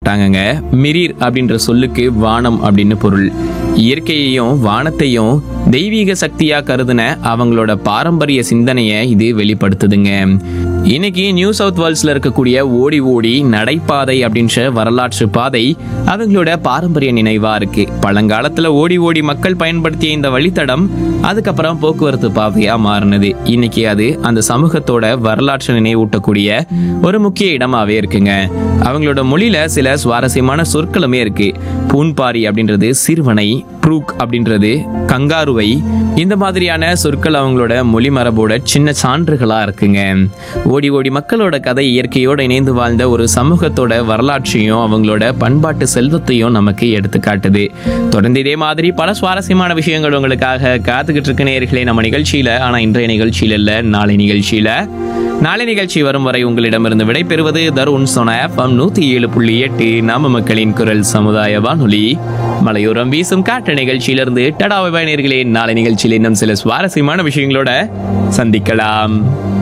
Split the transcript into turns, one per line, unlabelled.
மாட்டாங்கங்க மிரீர் அப்படின்ற சொல்லுக்கு வானம் அப்படின்னு பொருள் இயற்கையையும் வானத்தையும் தெய்வீக சக்தியா கருதுன அவங்களோட பாரம்பரிய சிந்தனையை இது வெளிப்படுத்துதுங்க இன்னைக்கு நியூ சவுத் வேல்ஸ்ல இருக்கக்கூடிய ஓடி ஓடி நடைபாதை அப்படின்ற வரலாற்று பாதை அவங்களோட பாரம்பரிய நினைவா இருக்கு பழங்காலத்துல ஓடி ஓடி மக்கள் பயன்படுத்திய இந்த வழித்தடம் அதுக்கப்புறம் போக்குவரத்து பாதையா மாறினது இன்னைக்கு அது அந்த சமூகத்தோட வரலாற்று நினைவூட்டக்கூடிய ஒரு முக்கிய இடமாவே இருக்குங்க அவங்களோட மொழியில சில சுவாரஸ்யமான சொற்களுமே இருக்கு பூன்பாரி அப்படின்றது சிறுவனை ப்ரூக் அப்படின்றது கங்காருவை இந்த மாதிரியான சொற்கள் அவங்களோட மொழி மரபோட சின்ன சான்றுகளா இருக்குங்க ஓடி ஓடி மக்களோட கதை இயற்கையோட இணைந்து வாழ்ந்த ஒரு சமூகத்தோட வரலாற்றையும் அவங்களோட பண்பாட்டு செல்வத்தையும் நமக்கு எடுத்து காட்டுது தொடர்ந்து இதே மாதிரி பல சுவாரஸ்யமான விஷயங்கள் உங்களுக்காக காத்துக்கிட்டு இருக்க நேர்களே நம்ம நிகழ்ச்சியில ஆனா இன்றைய நிகழ்ச்சியில இல்ல நாளை நிகழ்ச்சியில நாளை நிகழ்ச்சி வரும் வரை உங்களிடமிருந்து விடைபெறுவது தருண் சோனா எஃப்எம் நூத்தி ஏழு புள்ளி எட்டு நாம மக்களின் குரல் சமுதாய வானொலி மலையோரம் வீசும் காற்று நிகழ்ச்சியிலிருந்து டடாவை பயணியர்களே நாளை நிகழ்ச்சியில் இன்னும் சில சுவாரஸ்யமான விஷயங்களோட சந்திக்கலாம்